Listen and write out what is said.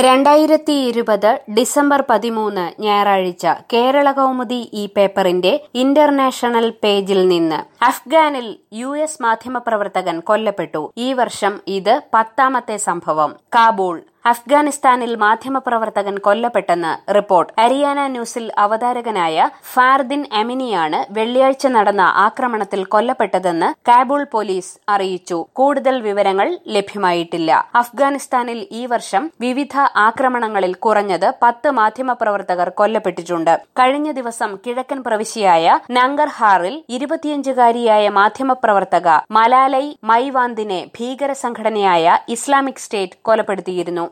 രണ്ടായിരത്തി ഇരുപത് ഡിസംബർ പതിമൂന്ന് ഞായറാഴ്ച കേരള കൗമുദി ഈ പേപ്പറിന്റെ ഇന്റർനാഷണൽ പേജിൽ നിന്ന് അഫ്ഗാനിൽ യു എസ് മാധ്യമപ്രവർത്തകൻ കൊല്ലപ്പെട്ടു ഈ വർഷം ഇത് പത്താമത്തെ സംഭവം കാബൂൾ അഫ്ഗാനിസ്ഥാനിൽ മാധ്യമപ്രവർത്തകൻ കൊല്ലപ്പെട്ടെന്ന് റിപ്പോർട്ട് ഹരിയാന ന്യൂസിൽ അവതാരകനായ ഫാർദിൻ അമിനിയാണ് വെള്ളിയാഴ്ച നടന്ന ആക്രമണത്തിൽ കൊല്ലപ്പെട്ടതെന്ന് കാബൂൾ പോലീസ് അറിയിച്ചു കൂടുതൽ വിവരങ്ങൾ ലഭ്യമായിട്ടില്ല അഫ്ഗാനിസ്ഥാനിൽ ഈ വർഷം വിവിധ ആക്രമണങ്ങളിൽ കുറഞ്ഞത് പത്ത് മാധ്യമപ്രവർത്തകർ കൊല്ലപ്പെട്ടിട്ടുണ്ട് കഴിഞ്ഞ ദിവസം കിഴക്കൻ പ്രവിശ്യയായ നങ്കർഹാറിൽ ഇരുപത്തിയഞ്ചുകാരിയായ മാധ്യമപ്രവർത്തക മലാലൈ മൈവാന്തിനെ ഭീകര സംഘടനയായ ഇസ്ലാമിക് സ്റ്റേറ്റ് കൊലപ്പെടുത്തിയിരുന്നു